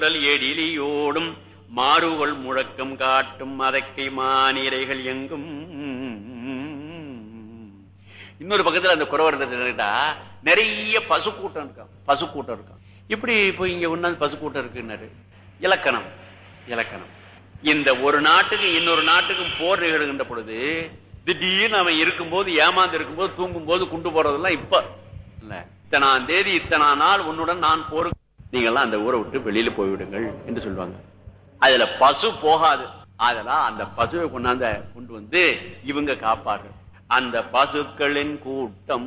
உடல் எழிலியோடும் மாறுகொள் முழக்கம் காட்டும் அதக்கை மானிரைகள் எங்கும் இன்னொரு பக்கத்துல அந்த குறவர்கிட்ட நிறைய பசு கூட்டம் இருக்கான் பசு கூட்டம் இருக்கான் இப்படி போய் இங்க ஒன்னாந்து பசு கூட்டம் இருக்குன்னாரு இலக்கணம் இலக்கணம் இந்த ஒரு நாட்டுக்கு இன்னொரு நாட்டுக்கும் போர் நிகழ்கின்ற பொழுது திடீர்னு அவன் இருக்கும்போது ஏமாந்து இருக்கும்போது தூங்கும் போது கொண்டு போறதெல்லாம் இப்ப இல்ல இத்தனாம் தேதி இத்தனா நாள் உன்னுடன் நான் போருக்கு நீங்கெல்லாம் அந்த ஊரை விட்டு வெளியில போய்விடுங்கள் என்று சொல்லுவாங்க அதுல பசு போகாது அதெல்லாம் அந்த பசுவை கொண்டாந்த கொண்டு வந்து இவங்க காப்பார்கள் அந்த பசுக்களின் கூட்டம்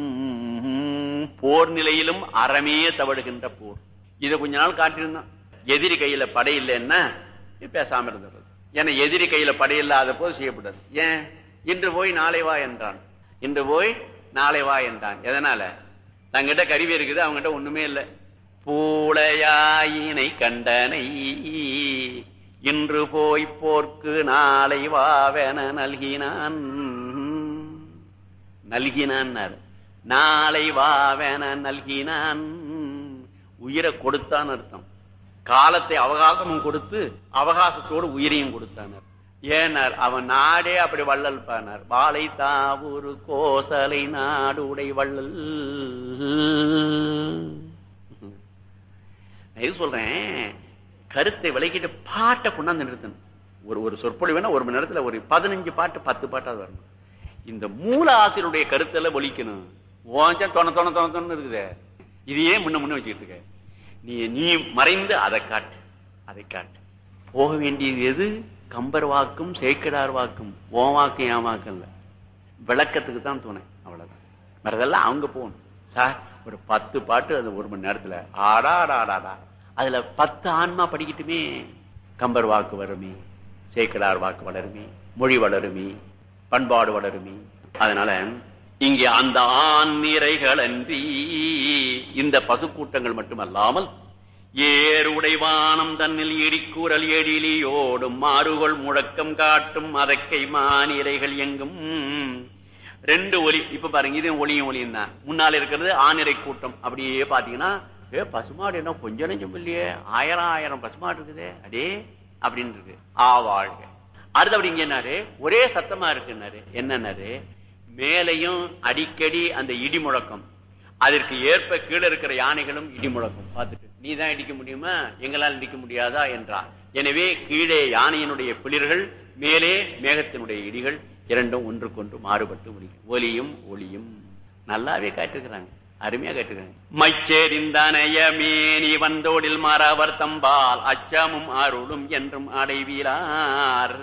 போர் நிலையிலும் அறமே தவடுகின்ற போர் இதை கொஞ்ச நாள் காட்டியிருந்தான் எதிரி கையில படை இல்லைன்னா பேசாம இருந்தது ஏன்னா எதிரி கையில படை இல்லாத போது செய்யப்பட்டது ஏன் இன்று போய் நாளை வா என்றான் இன்று போய் நாளை வா என்றான் எதனால தங்கிட்ட கருவி இருக்குது அவங்ககிட்ட ஒண்ணுமே இல்லை பூளையாயினை கண்டனை இன்று போய் போர்க்கு நாளை வாவென நல்கினான் நல்கினான் நாளை வாவென நல்கினான் உயிரை கொடுத்தான் அர்த்தம் காலத்தை அவகாசமும் கொடுத்து அவகாசத்தோடு உயிரையும் கொடுத்தானர் ஏனார் அவன் நாடே அப்படி வள்ளல் பானார் வாழை தாவூரு கோசலை நாடு உடை வள்ளல் இது சொல்றேன் கருத்தை விளக்கிட்டு பாட்டை கொண்டாந்து நிறுத்தணும் ஒரு ஒரு சொற்பொழிவுனா ஒரு மணி நேரத்துல ஒரு பதினஞ்சு பாட்டு பத்து பாட்டாவது வரணும் இந்த மூல ஆசிரியருடைய கருத்தெல்லாம் ஒழிக்கணும் ஓஞ்சா தொண தொண தொண தொண்ணு இருக்குது இதையே முன்ன முன்ன வச்சுக்கிட்டு இருக்க நீ நீ மறைந்து அதை காட்டு அதை காட்டு போக வேண்டியது எது கம்பர் வாக்கும் சேக்கடார் வாக்கும் ஓ வாக்கும் என் வாக்கும் இல்ல விளக்கத்துக்கு தான் துணை அவ்வளவுதான் மறதெல்லாம் அவங்க போகணும் சார் ஒரு பத்து பாட்டு அது ஒரு மணி நேரத்துல ஆடா ஆடாடா அதுல பத்து ஆன்மா படிக்கட்டுமே கம்பர் வாக்கு வருமே சேக்கடார் வாக்கு வளருமே மொழி வளருமே பண்பாடு வளருமே அதனால இங்கே அந்த ஆண் நிறைகள் அன்றி இந்த பசுக்கூட்டங்கள் மட்டுமல்லாமல் ஏறுடைவானம் தன்னில் இடிக்கூறல் எழிலியோடும் மாறுகொள் முழக்கம் காட்டும் அதக்கை மானிரைகள் எங்கும் ரெண்டு ஒலி இப்ப பாருங்க இது ஒளியும் ஒளியும் தான் முன்னால இருக்கிறது ஆனிரை கூட்டம் அப்படியே பாத்தீங்கன்னா ஏ பசுமாடு என்ன கொஞ்சம் நெஞ்சம் இல்லையே ஆயிரம் ஆயிரம் பசுமாடு இருக்குதே அடே அப்படின்னு இருக்கு ஆவாழ்க அடுத்தபடி இங்க என்னாரு ஒரே சத்தமா இருக்குன்னாரு என்னன்னாரு மேலையும் அடிக்கடி அந்த இடி முழக்கம் அதற்கு ஏற்ப கீழே இருக்கிற யானைகளும் இடி முழக்கம் பார்த்துட்டு நீ தான் இடிக்க முடியுமா எங்களால் இடிக்க முடியாதா என்றார் எனவே கீழே யானையினுடைய பிளிர்கள் மேலே மேகத்தினுடைய இடிகள் இரண்டும் ஒன்றுக்கொன்று மாறுபட்டு முடிக்கும் ஒலியும் ஒளியும் நல்லாவே காட்டிருக்கிறாங்க அருமையா காட்டுகிறாங்க மைச்சேரிந்தனைய மேனி வந்தோடில் மறவர் தம்பால் அச்சமும் அருளும் என்றும் அடைவீரார்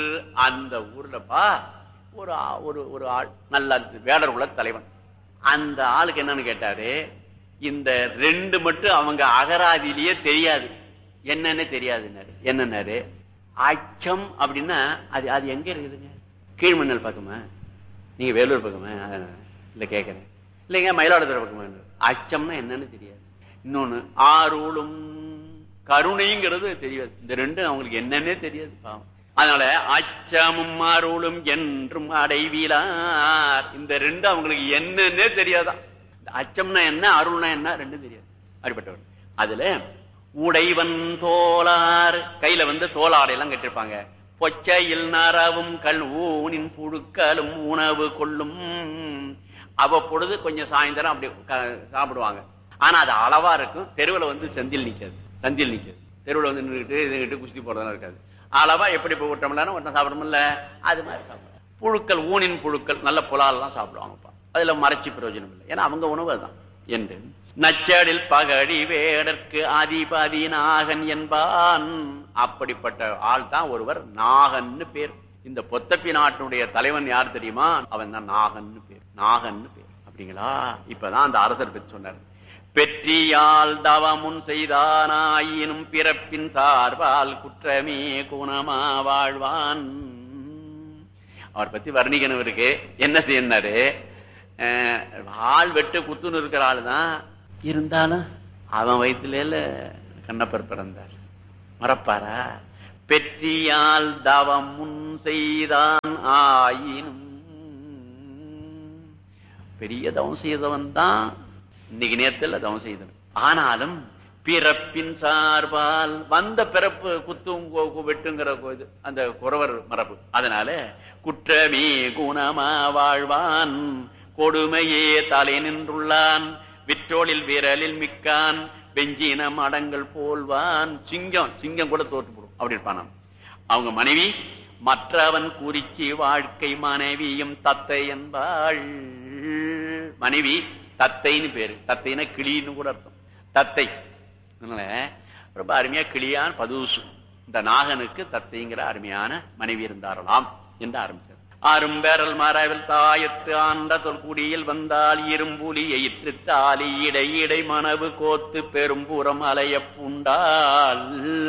அந்த ஊர்லப்பா ஒரு ஒரு ஒரு ஆள் நல்ல வேடர் உள்ள தலைவன் அந்த ஆளுக்கு என்னன்னு கேட்டாரு இந்த ரெண்டு மட்டும் அவங்க அகராதியிலேயே தெரியாது என்னன்னு தெரியாதுன்னாரு என்னன்னாரு அச்சம் அப்படின்னா அது அது எங்க இருக்குதுங்க கீழ்மண்ணல் பக்கமா நீங்க வேலூர் பக்கமா இல்ல கேக்குறேன் இல்லைங்க மயிலாடுதுறை பக்கமா அச்சம்னா என்னன்னு தெரியாது இன்னொன்னு ஆரோளும் கருணைங்கிறது தெரியாது இந்த ரெண்டும் அவங்களுக்கு என்னன்னே தெரியாது பாவம் அதனால அச்சமும் அருளும் என்றும் அடைவீலார் இந்த ரெண்டு அவங்களுக்கு என்னன்னே தெரியாதான் அச்சம்னா என்ன அருள்னா என்ன ரெண்டும் தெரியாது அப்படிப்பட்டவர் அதுல உடைவன் தோளார் கையில வந்து தோளாடை எல்லாம் கட்டிருப்பாங்க பொச்சையில் நரவும் கல் ஊனின் புழுக்களும் உணவு கொள்ளும் அவ்வப்பொழுது கொஞ்சம் சாயந்தரம் அப்படி சாப்பிடுவாங்க ஆனா அது அளவா இருக்கும் தெருவில் வந்து செந்தில் நிக்காது சந்தில் நிக்காது தெருவில் வந்து நின்றுட்டு இதுகிட்டு குஸ்தி போடுறதெல்லாம் இருக்காது அளவா எப்படி போய் விட்டோம்னா ஒன்றும் சாப்பிடணும்ல அது மாதிரி சாப்பிடுவாங்க புழுக்கள் ஊனின் புழுக்கள் நல்ல புலாலெல்லாம் சாப்பிடுவாங்கப்பா அதுல மறைச்சி பிரயோஜனம் இல்லை ஏன்னா அவங்க உணவு அதுதான் என்று நச்சடில் பகடி வேடற்கு அதிபதி நாகன் என்பான் அப்படிப்பட்ட ஆள் தான் ஒருவர் நாகன்னு பேர் இந்த பொத்தப்பி நாட்டினுடைய தலைவன் யார் தெரியுமா அவன் தான் நாகன்னு பேர் நாகன்னு பேர் அப்படிங்களா இப்பதான் அந்த அரசர் பற்றி சொன்னார் பெற்றியால் தவமுன் செய்தானாயினும் பிறப்பின் சார்பால் குற்றமே குணமா வாழ்வான் அவர் பத்தி வர்ணிக்கணும் இருக்கு என்ன செய்யறாரு ஆள் வெட்டு குத்துன்னு இருக்கிற ஆளு தான் இருந்தாலும் அவன் வயிற்றுல கண்ணப்பர் பிறந்தார் மறப்பாரா பெற்றியால் தவம் முன் செய்தான் ஆயினும் பெரிய தவம் செய்தவன் தான் இன்னைக்கு நேரத்தில் தவம் செய்தவன் ஆனாலும் பிறப்பின் சார்பால் வந்த பிறப்பு குத்தும் கோ- கு- வெட்டுங்கிற கோ- இது, அந்த குறவர் மரபு அதனால குற்றமே குணமா வாழ்வான் கொடுமையே தலை நின்றுள்ளான் விற்றோளில் விரலில் மிக்கான் வெஞ்சின மடங்கள் போல்வான் சிங்கம் சிங்கம் கூட தோற்று போடும் அப்படி இருப்பான் அவங்க மனைவி மற்றவன் குறிச்சி வாழ்க்கை மனைவியும் தத்தை என்பாள் மனைவி தத்தைன்னு பேரு தத்தைன்னா கிளின்னு கூட அர்த்தம் தத்தை அதனால ரொம்ப அருமையா கிளியான் பதுசு இந்த நாகனுக்கு தத்தைங்கிற அருமையான மனைவி இருந்தாரலாம் என்று ஆரம்பிச்சார் அரும்பேரல் மரவில் தாயத்து ஆண்ட தொல்குடியில் வந்தால் இரும்புலி எயிற்று தாலி இடை இடை மனவு கோத்து பெரும்புறம் அலைய புண்டால்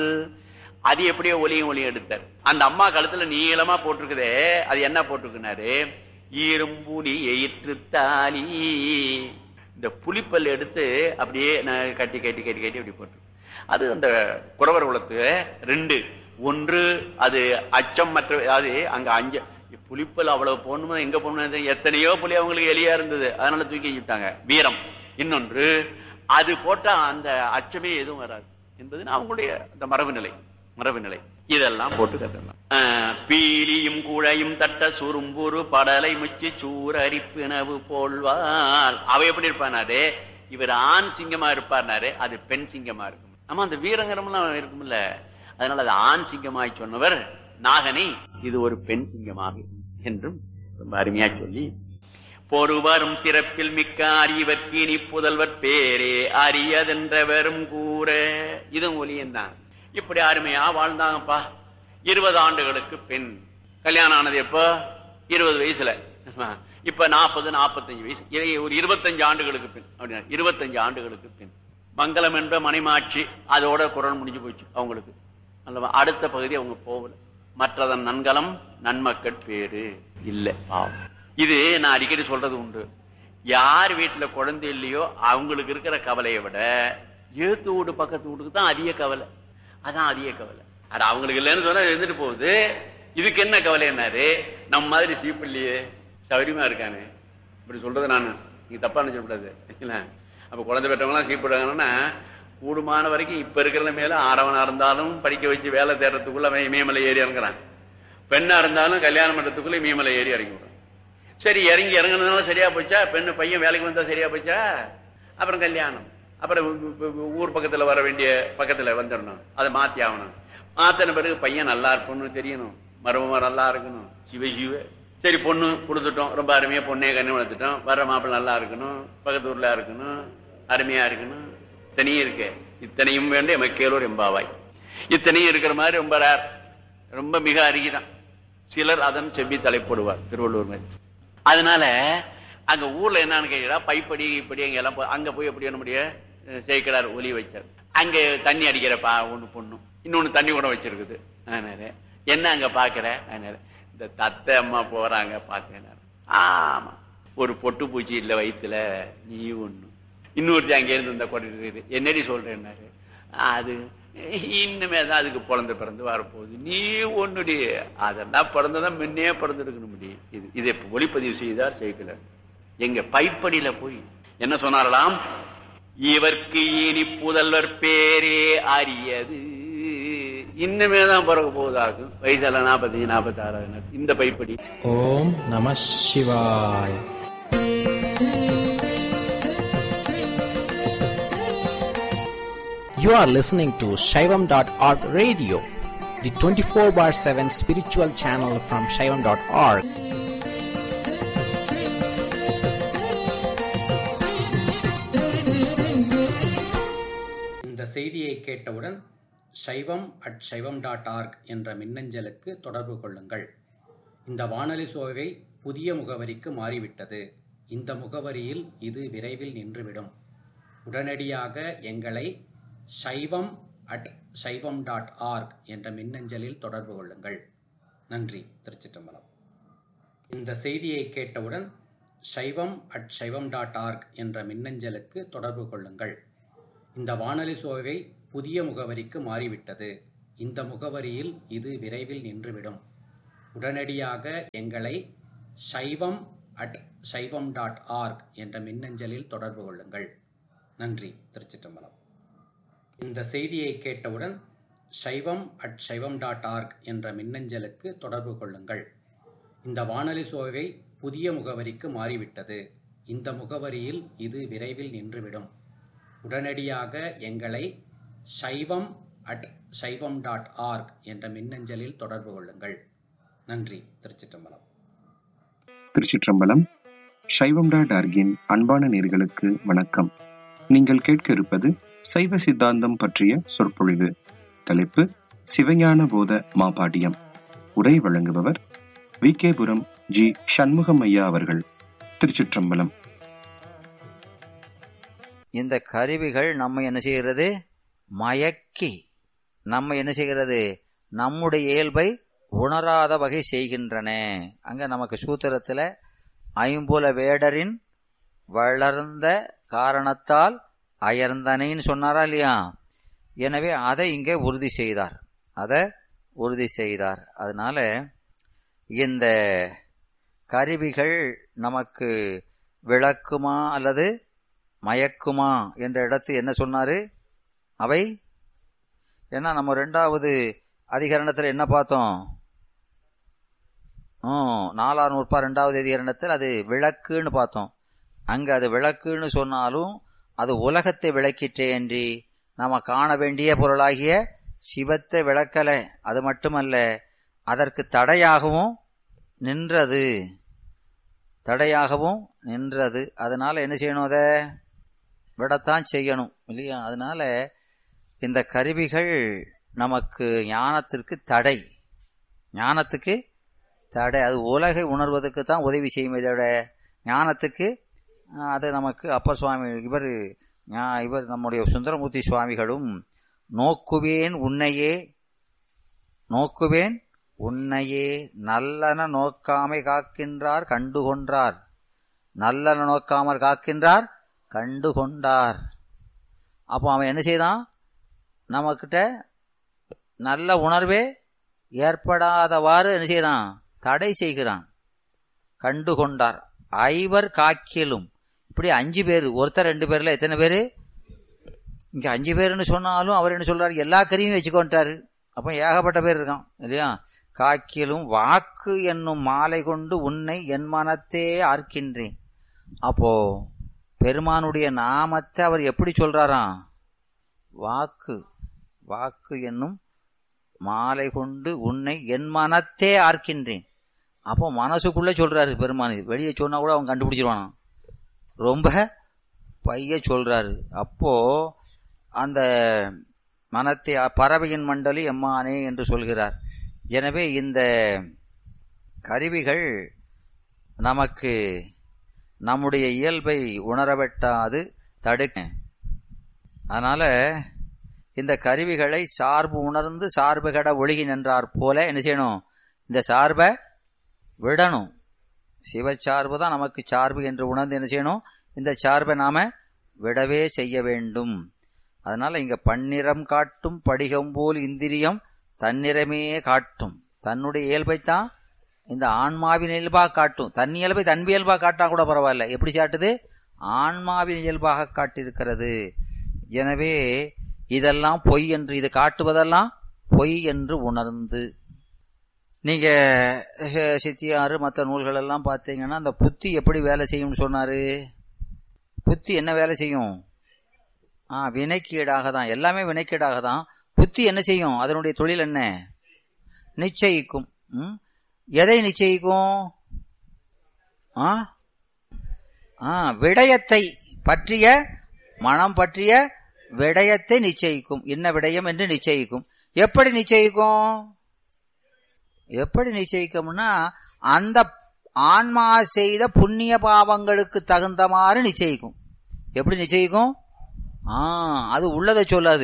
அது எப்படியோ ஒலியும் ஒலியும் எடுத்தார் அந்த அம்மா கழுத்துல நீளமா போட்டிருக்குதே அது என்ன போட்டிருக்குனாரு இரும்புலி எயிற்று தாலி இந்த புலிப்பல் எடுத்து அப்படியே நான் கட்டி கட்டி கட்டி கட்டி அப்படி போட்டு அது அந்த குறவர் குலத்து ரெண்டு ஒன்று அது அச்சம் மற்ற அது அங்க அஞ்ச புலிப்பல் அவ்வளவு போகணுமா எங்க போகணும் எத்தனையோ புலி அவங்களுக்கு எலியா இருந்தது அதனால தூக்கி வச்சுட்டாங்க வீரம் இன்னொன்று அது போட்டா அந்த அச்சமே எதுவும் வராது என்பது அவங்களுடைய அந்த மரபு நிலை மரபு நிலை இதெல்லாம் போட்டு கத்தலாம் பீலியும் குழையும் தட்ட சுரும்புரு படலை முச்சி சூரரிப்பினவு போல்வாள் அவ எப்படி இருப்பானாரு இவர் ஆண் சிங்கமா இருப்பார்னாரு அது பெண் சிங்கமா இருக்கும் ஆமா அந்த வீரங்கரம்லாம் இருக்கும்ல அதனால அது ஆண் சிங்கமாய் சொன்னவர் நாகனை இது ஒரு பெண் சிங்கமாக என்றும் ரொம்ப அருமையா சொல்லி பொறுவரும் பிறப்பில் மிக்க அறிவர்க்கு இனி புதல்வர் பேரே அரியதென்றவரும் கூற இதுவும் ஒலியன் தான் இப்படி அருமையா வாழ்ந்தாங்கப்பா இருபது ஆண்டுகளுக்கு பெண் கல்யாணம் ஆனது எப்போ இருபது வயசுல இப்ப நாற்பது நாற்பத்தஞ்சு வயசு இதை ஒரு இருபத்தஞ்சு ஆண்டுகளுக்கு பின் அப்படின்னா இருபத்தஞ்சு ஆண்டுகளுக்கு பின் மங்களம் என்ற மணிமாட்சி அதோட குரல் முடிஞ்சு போச்சு அவங்களுக்கு அல்லவா அடுத்த பகுதி அவங்க போகல மற்றதன் நன்கலம் நன்மக்கள் பேரு இல்ல பாவம் இது நான் அடிக்கடி சொல்றது உண்டு யார் வீட்டுல குழந்தை இல்லையோ அவங்களுக்கு இருக்கிற கவலையை விட ஏத்து வீடு பக்கத்து வீட்டுக்கு தான் அதிக கவலை அதான் அதிக கவலை அது அவங்களுக்கு இல்லைன்னு சொன்னா இருந்துட்டு போகுது இதுக்கு என்ன கவலை என்னாரு நம்ம மாதிரி சீப்பிள்ளையே சௌரியமா இருக்கானே இப்படி சொல்றது நான் நீங்க தப்பா நினைச்சக்கூடாது இல்ல அப்ப குழந்தை பெற்றவங்களாம் சீப்பிடுறாங்கன்னா கூடுமான வரைக்கும் இப்ப இருக்கிற மேல ஆடவனா இருந்தாலும் படிக்க வச்சு வேலை தேடுறதுக்குள்ள அவன் இமயமலை ஏறி இறங்குறான் பெண்ணா இருந்தாலும் கல்யாணம் பண்றதுக்குள்ள இமயமலை ஏறி இறங்கி விடுறான் சரி இறங்கி இறங்குனதுனால சரியா போச்சா பெண்ணு பையன் வேலைக்கு வந்தா சரியா போச்சா அப்புறம் கல்யாணம் அப்புறம் ஊ- ஊ- ஊர் பக்கத்துல வர வேண்டிய பக்கத்துல வந்துடணும் அதை மாத்தி ஆகணும் மாத்தின பிறகு பையன் நல்லா இருக்கணும்னு தெரியணும் மருமம் நல்லா இருக்கணும் சிவ சிவ சரி பொண்ணு கொடுத்துட்டோம் ரொம்ப அருமையா பொண்ணே கண்ணு வளர்த்துட்டோம் வர்ற மாப்பிள்ளை நல்லா இருக்கணும் பக்கத்து ஊர்ல இருக்கணும் அருமையா இருக்கணும் இத்தனையும் இருக்கு இத்தனையும் வேண்டிய மக்கேலூர் எம்பாவாய் இத்தனையும் இருக்கிற மாதிரி ரொம்ப ரேர் ரொம்ப மிக அருகிதான் சிலர் அதன் செவ்வி தலைப்படுவார் திருவள்ளூர் மாதிரி அதனால அங்க ஊர்ல என்னன்னு கேட்டா பைப்படி இப்படி அங்க எல்லாம் போ- அங்க போய் எப்படி என்ன முடிய சேர்க்கிறார் ஒலி வச்சார் அங்க தண்ணி அடிக்கிற பா ஒண்ணு பொண்ணு இன்னொன்னு தண்ணி கூட வச்சிருக்குது அதனால என்ன அங்க பாக்குற அதனால இந்த தத்தை அம்மா போறாங்க பாக்குறேன் ஆமா ஒரு பொட்டு பூச்சி இல்ல வயித்துல நீ ஒண்ணு இன்னொருத்தி அங்க இருந்து இந்த கொடை இருக்குது என்னடி சொல்றேன்னாரு அது இன்னுமே தான் அதுக்கு பிறந்து பிறந்து வரப்போகுது நீ ஒண்ணுடி அதெல்லாம் பிறந்ததான் முன்னே பிறந்திருக்கணும் முடி இது இதை ஒளிப்பதிவு செய்தார் சேர்க்கல எங்க பைப்படியில போய் என்ன சொன்னாரலாம் இவர்க்கு இனி புதல்வர் பேரே அறியது இன்னுமே தான் பிறக்க போகுதாகும் வயசுல நாற்பத்தஞ்சு நாற்பத்தி ஆறாவது இந்த பைப்படி ஓம் நம சிவாய் You are listening to Shaivam.org radio, the 24 bar 7 spiritual channel from Shaivam.org. இந்த செய்தியை கேட்டவுடன் சைவம் அட் சைவம் டாட் ஆர்க் என்ற மின்னஞ்சலுக்கு தொடர்பு கொள்ளுங்கள் இந்த வானொலி சோவை புதிய முகவரிக்கு மாறிவிட்டது இந்த முகவரியில் இது விரைவில் நின்றுவிடும் உடனடியாக எங்களை சைவம் அட் சைவம் டாட் ஆர்க் என்ற மின்னஞ்சலில் தொடர்பு கொள்ளுங்கள் நன்றி திருச்சிற்றம்பலம் இந்த செய்தியை கேட்டவுடன் சைவம் அட் சைவம் டாட் ஆர்க் என்ற மின்னஞ்சலுக்கு தொடர்பு கொள்ளுங்கள் இந்த வானொலி சோவை புதிய முகவரிக்கு மாறிவிட்டது இந்த முகவரியில் இது விரைவில் நின்றுவிடும் உடனடியாக எங்களை சைவம் அட் சைவம் டாட் ஆர்க் என்ற மின்னஞ்சலில் தொடர்பு கொள்ளுங்கள் நன்றி திருச்சிற்றம்பலம் இந்த செய்தியை கேட்டவுடன் சைவம் அட் சைவம் டாட் ஆர்க் என்ற மின்னஞ்சலுக்கு தொடர்பு கொள்ளுங்கள் இந்த வானொலி சோவை புதிய முகவரிக்கு மாறிவிட்டது இந்த முகவரியில் இது விரைவில் நின்றுவிடும் உடனடியாக எங்களை சைவம் அட் சைவம் டாட் ஆர்க் என்ற மின்னஞ்சலில் தொடர்பு கொள்ளுங்கள் நன்றி திருச்சிற்றம்பலம் திருச்சிற்றம்பலம் சைவம் டாட் ஆர்கின் அன்பான நேர்களுக்கு வணக்கம் நீங்கள் கேட்க இருப்பது சைவ சித்தாந்தம் பற்றிய சொற்பொழிவு தலைப்பு சிவஞான போத மாபாடியம் உரை வழங்குபவர் வி கேபுரம் ஜி சண்முகம் ஐயா அவர்கள் திருச்சிற்றம்பலம் இந்த கருவிகள் நம்ம என்ன செய்கிறது மயக்கி நம்ம என்ன செய்கிறது நம்முடைய இயல்பை உணராத வகை செய்கின்றன அங்க நமக்கு சூத்திரத்துல ஐம்புல வேடரின் வளர்ந்த காரணத்தால் அயர்ந்தனைன்னு சொன்னாரா இல்லையா எனவே அதை இங்கே உறுதி செய்தார் அதை உறுதி செய்தார் அதனால இந்த கருவிகள் நமக்கு விளக்குமா அல்லது மயக்குமா என்ற இடத்து என்ன சொன்னாரு அவை ஏன்னா நம்ம ரெண்டாவது அதிகரணத்தில் என்ன பார்த்தோம் ம் நாலாறு நூற்பா ரெண்டாவது அதிகரணத்தில் அது விளக்குன்னு பார்த்தோம் அங்கே அது விளக்குன்னு சொன்னாலும் அது உலகத்தை விளக்கிற்றேன்றி நாம காண வேண்டிய பொருளாகிய சிவத்தை விளக்கலை அது மட்டுமல்ல அதற்கு தடையாகவும் நின்றது தடையாகவும் நின்றது அதனால என்ன செய்யணும் அதை விடத்தான் செய்யணும் இல்லையா அதனால இந்த கருவிகள் நமக்கு ஞானத்திற்கு தடை ஞானத்துக்கு தடை அது உலகை உணர்வதற்கு தான் உதவி செய்யும் இதோட ஞானத்துக்கு அது நமக்கு அப்பர் சுவாமி இவர் இவர் நம்முடைய சுந்தரமூர்த்தி சுவாமிகளும் நோக்குவேன் உன்னையே நோக்குவேன் உன்னையே நல்லன நோக்காமை காக்கின்றார் கண்டுகொன்றார் நல்லன நோக்காமற் காக்கின்றார் கண்டு கொண்டார் அப்போ அவன் என்ன செய்தான் நம்மக்கிட்ட நல்ல உணர்வே ஏற்படாதவாறு என்ன செய்யறான் தடை செய்கிறான் கண்டு கொண்டார் ஐவர் காக்கிலும் இப்படி அஞ்சு பேர் ஒருத்தர் ரெண்டு பேர்ல எத்தனை பேரு இங்க அஞ்சு பேர்னு சொன்னாலும் அவர் என்ன சொல்றாரு எல்லா கருவியும் வச்சுக்கொண்டாரு அப்போ ஏகப்பட்ட பேர் இருக்கான் இல்லையா காக்கிலும் வாக்கு என்னும் மாலை கொண்டு உன்னை என் மனத்தே ஆர்க்கின்றேன் அப்போ பெருமானுடைய நாமத்தை அவர் எப்படி சொல்றாராம் வாக்கு வாக்கு என்னும் மாலை கொண்டு உன்னை என் மனத்தே ஆர்க்கின்றேன் அப்போ மனசுக்குள்ள சொல்றாரு பெருமான் இது வெளியே சொன்னா கூட அவன் கண்டுபிடிச்சிருவானா ரொம்ப பைய சொல்றாரு அப்போ அந்த மனத்தை பறவையின் மண்டலி எம்மானே என்று சொல்கிறார் எனவே இந்த கருவிகள் நமக்கு நம்முடைய இயல்பை உணரவெட்டாது தடுக்க அதனால இந்த கருவிகளை சார்பு உணர்ந்து சார்பு கட ஒழுகி நின்றார் போல என்ன செய்யணும் இந்த சார்பை விடணும் சிவச்சார்பு தான் நமக்கு சார்பு என்று உணர்ந்து என்ன செய்யணும் இந்த சார்பை நாம விடவே செய்ய வேண்டும் அதனால இங்க பன்னிறம் காட்டும் படிகம் போல் இந்திரியம் தன்னிறமே காட்டும் தன்னுடைய இயல்பைத்தான் இந்த ஆன்மாவின் இயல்பாக காட்டும் தன் இயல்பை தன் இயல்பாக காட்டா கூட பரவாயில்ல எப்படி காட்டுது ஆன்மாவின் இயல்பாக காட்டியிருக்கிறது எனவே இதெல்லாம் பொய் என்று இது காட்டுவதெல்லாம் பொய் என்று உணர்ந்து நீங்க சித்தியாறு மற்ற நூல்கள் எல்லாம் பார்த்தீங்கன்னா அந்த புத்தி எப்படி வேலை செய்யும்னு சொன்னாரு புத்தி என்ன வேலை செய்யும் ஆ வினைக்கீடாக தான் எல்லாமே வினைக்கீடாக தான் புத்தி என்ன செய்யும் அதனுடைய தொழில் என்ன நிச்சயிக்கும் ம் எதை நிச்சயிக்கும் ஆ ஆ விடயத்தை பற்றிய மனம் பற்றிய விடயத்தை நிச்சயிக்கும் என்ன விடயம் என்று நிச்சயிக்கும் எப்படி நிச்சயிக்கும் எப்படி நிச்சயிக்கும்னா அந்த ஆன்மா செய்த புண்ணிய பாவங்களுக்கு தகுந்த மாதிரி நிச்சயிக்கும் எப்படி நிச்சயிக்கும் ஆ அது உள்ளதை சொல்லாது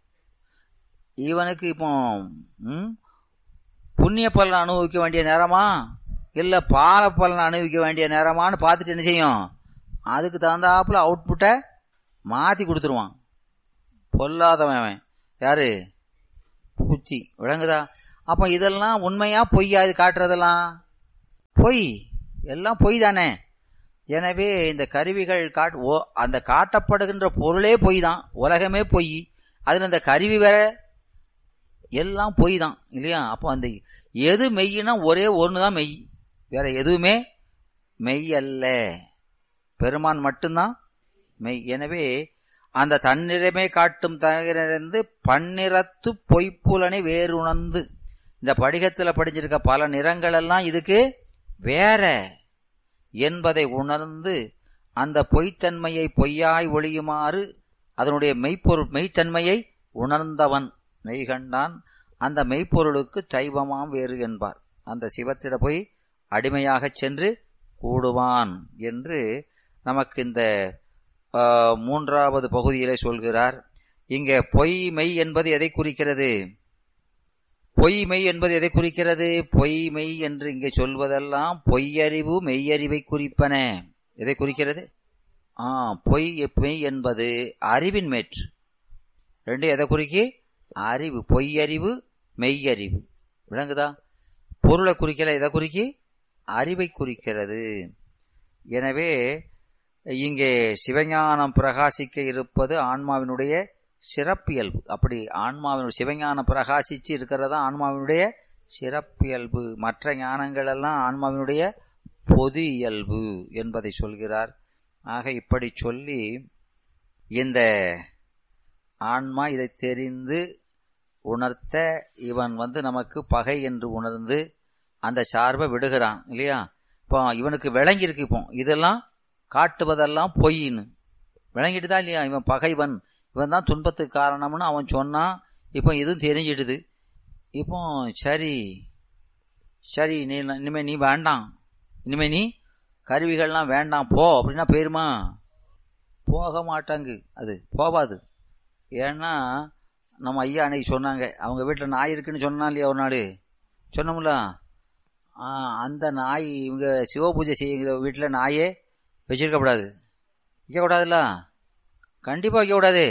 இவனுக்கு இப்போ ம், புண்ணிய பலன் அனுபவிக்க வேண்டிய நேரமா இல்ல பால பலன் அனுபவிக்க வேண்டிய நேரமான்னு பார்த்துட்டு என்ன செய்யும் அதுக்கு தகுந்தாப்புல அவுட்புட்டை மாத்தி கொடுத்துருவான் பொல்லாதவன் அவன் யாரு புத்தி விளங்குதா அப்ப இதெல்லாம் உண்மையா பொய்யா இது காட்டுறதெல்லாம் பொய் எல்லாம் பொய் தானே எனவே இந்த கருவிகள் காட் ஓ அந்த காட்டப்படுகின்ற பொருளே பொய் தான் உலகமே பொய் அதுல இந்த கருவி வேற எல்லாம் பொய் தான் இல்லையா அப்போ அந்த எது மெய்னா ஒரே ஒன்று தான் மெய் வேற எதுவுமே மெய் அல்ல பெருமான் மட்டும்தான் மெய் எனவே அந்த தன்னிறமே காட்டும் தகிரிருந்து பன்னிறத்து பொய்ப்புலனை வேறுணர்ந்து இந்த படிகத்துல படிஞ்சிருக்க பல நிறங்கள் எல்லாம் இதுக்கு வேற என்பதை உணர்ந்து அந்த பொய்த்தன்மையை பொய்யாய் ஒளியுமாறு அதனுடைய மெய்ப்பொருள் மெய்த்தன்மையை உணர்ந்தவன் மெய்கண்டான் அந்த மெய்ப்பொருளுக்கு தெய்வமாம் வேறு என்பார் அந்த சிவத்திட போய் அடிமையாகச் சென்று கூடுவான் என்று நமக்கு இந்த ஆ, மூன்றாவது பகுதியிலே சொல்கிறார் இங்கே பொய் மெய் என்பது எதை குறிக்கிறது பொய் மெய் என்பது எதை குறிக்கிறது பொய் மெய் என்று இங்கே சொல்வதெல்லாம் பொய்யறிவு மெய்யறிவை குறிப்பன எதை குறிக்கிறது ஆ பொய் மெய் என்பது அறிவின் மேற்று ரெண்டு எதை குறிக்கி அறிவு பொய்யறிவு மெய்யறிவு விளங்குதா பொருளை குறிக்கல எதை குறிக்கி அறிவை குறிக்கிறது எனவே இங்கே சிவஞானம் பிரகாசிக்க இருப்பது ஆன்மாவினுடைய சிறப்பியல்பு அப்படி ஆன்மாவின் சிவஞானம் பிரகாசிச்சு இருக்கிறதா ஆன்மாவினுடைய சிறப்பியல்பு மற்ற ஞானங்கள் எல்லாம் ஆன்மாவினுடைய பொது இயல்பு என்பதை சொல்கிறார் ஆக இப்படி சொல்லி இந்த ஆன்மா இதை தெரிந்து உணர்த்த இவன் வந்து நமக்கு பகை என்று உணர்ந்து அந்த சார்பை விடுகிறான் இல்லையா இப்போ இவனுக்கு விளங்கியிருக்கு இப்போ இதெல்லாம் காட்டுவதெல்லாம் பொய்ன்னு விளங்கிட்டு தான் இல்லையா இவன் பகைவன் இவன் தான் துன்பத்துக்கு காரணம்னு அவன் சொன்னான் இப்போ இதுவும் தெரிஞ்சிடுது இப்போ சரி சரி நீ இனிமே நீ வேண்டாம் இனிமே நீ கருவிகள்லாம் வேண்டாம் போ அப்படின்னா போயிருமா போக மாட்டாங்க அது போவாது ஏன்னா நம்ம ஐயா அன்னைக்கு சொன்னாங்க அவங்க வீட்டில் நாய் இருக்குன்னு சொன்னா இல்லையா ஒரு நாள் சொன்னோம்ல ஆ, அந்த நாய் இவங்க சிவபூஜை செய்கிற வீட்டில் நாயே வச்சிருக்கக்கூடாது வைக்கக்கூடாதுல்ல கண்டிப்பாக வைக்கக்கூடாது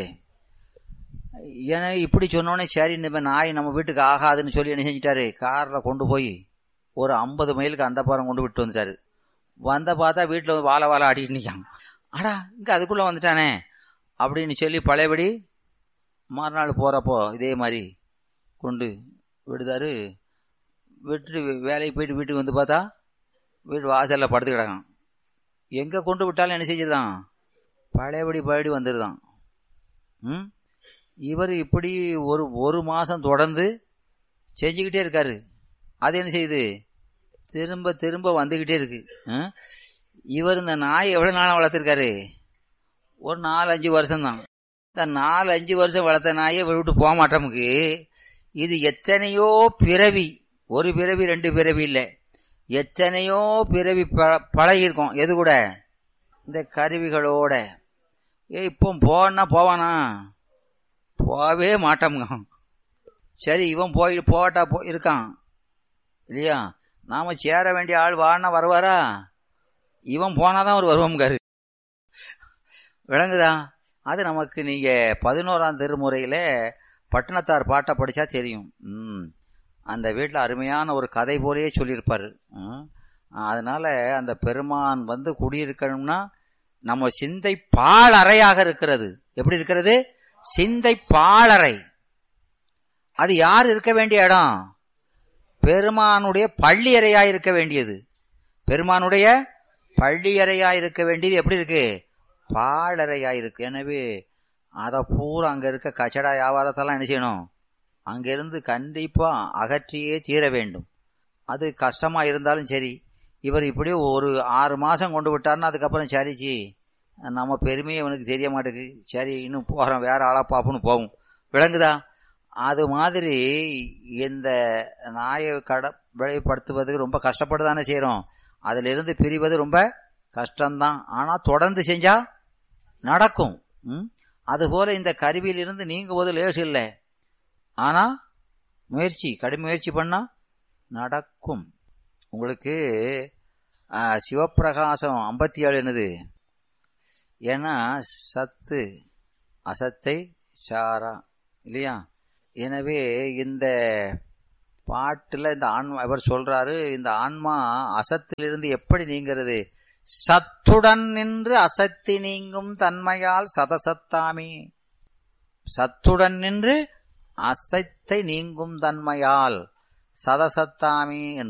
ஏன்னா இப்படி சொன்னோன்னே சரி இந்த நாய் நம்ம வீட்டுக்கு ஆகாதுன்னு சொல்லி என்ன செஞ்சிட்டாரு காரில் கொண்டு போய் ஒரு ஐம்பது மைலுக்கு அந்த பாரம் கொண்டு விட்டு வந்துட்டாரு வந்த பார்த்தா வீட்டில் வாழை வாழை ஆடிட்டு நிற்கான் அடா இங்கே அதுக்குள்ளே வந்துட்டானே அப்படின்னு சொல்லி பழையபடி மறுநாள் போகிறப்போ இதே மாதிரி கொண்டு விடுதாரு விட்டுட்டு வேலைக்கு போயிட்டு வீட்டுக்கு வந்து பார்த்தா வீட்டு வாசலில் படுத்து கிடக்கான் எங்கே கொண்டு விட்டாலும் என்ன செஞ்சுதான் பழையபடி பழையபடி வந்துடுதான் ம் இவர் இப்படி ஒரு ஒரு மாதம் தொடர்ந்து செஞ்சுக்கிட்டே இருக்காரு அது என்ன செய்யுது திரும்ப திரும்ப வந்துக்கிட்டே இருக்கு ம்? இவர் இந்த நாய் எவ்வளோ நாளாக வளர்த்துருக்காரு ஒரு நாலு அஞ்சு வருஷம்தான் இந்த நாலு அஞ்சு வருஷம் வளர்த்த நாயை இவர் விட்டு போக மாட்டோமுக்கு இது எத்தனையோ பிறவி ஒரு பிறவி ரெண்டு பிறவி இல்லை எத்தனையோ பிறவி ப- பழகியிருக்கோம் எது கூட இந்த கருவிகளோட ஏ இப்போ போனா போவானா போகவே மாட்டோமுங்க சரி இவன் போய் போட்டா போ இருக்கான் இல்லையா நாம சேர வேண்டிய ஆள் வானா வருவாரா இவன் போனாதான் அவர் வருவோம்காரு விளங்குதா அது நமக்கு நீங்க பதினோராம் திருமுறையில பட்டினத்தார் பாட்டை படிச்சா தெரியும் ம் அந்த வீட்டில் அருமையான ஒரு கதை போலயே சொல்லியிருப்பாரு ம். அதனால அந்த பெருமான் வந்து குடியிருக்கணும்னா நம்ம சிந்தை பாழறையாக இருக்கிறது எப்படி இருக்கிறது சிந்தை பாழறை அது யார் இருக்க வேண்டிய இடம் பெருமானுடைய பள்ளியறையா இருக்க வேண்டியது பெருமானுடைய பள்ளியறையா இருக்க வேண்டியது எப்படி இருக்கு பாழறையா இருக்கு எனவே அதை பூரா அங்க இருக்க கச்சடா வியாபாரத்தெல்லாம் என்ன செய்யணும் அங்கிருந்து கண்டிப்பா அகற்றியே தீர வேண்டும் அது கஷ்டமா இருந்தாலும் சரி இவர் இப்படியே ஒரு ஆறு மாசம் கொண்டு விட்டாருன்னா அதுக்கப்புறம் சரிச்சி நம்ம பெருமையை இவனுக்கு தெரிய மாட்டேங்குது சரி இன்னும் போறோம் வேற ஆளா பாப்புன்னு போவோம் விளங்குதா அது மாதிரி இந்த நாயை கட விளைவுபடுத்துவதுக்கு ரொம்ப கஷ்டப்பட்டு தானே செய்கிறோம் அதிலிருந்து பிரிவது ரொம்ப கஷ்டம்தான் ஆனால் தொடர்ந்து செஞ்சா நடக்கும் ம்? அதுபோல இந்த கருவியிலிருந்து நீங்குவது லேசு இல்லை ஆனால் முயற்சி கடும் முயற்சி பண்ணா நடக்கும் உங்களுக்கு ஆ, சிவப்பிரகாசம் ஐம்பத்தி ஏழு என்னது ஏன்னா சத்து அசத்தை சாரா இல்லையா எனவே இந்த பாட்டுல இந்த ஆன்மா இவர் சொல்றாரு இந்த ஆன்மா அசத்திலிருந்து எப்படி நீங்கிறது சத்துடன் நின்று அசத்தி நீங்கும் தன்மையால் சதசத்தாமே சத்துடன் நின்று அசைத்தை நீங்கும் தன்மையால் சதசத்தாமி என்று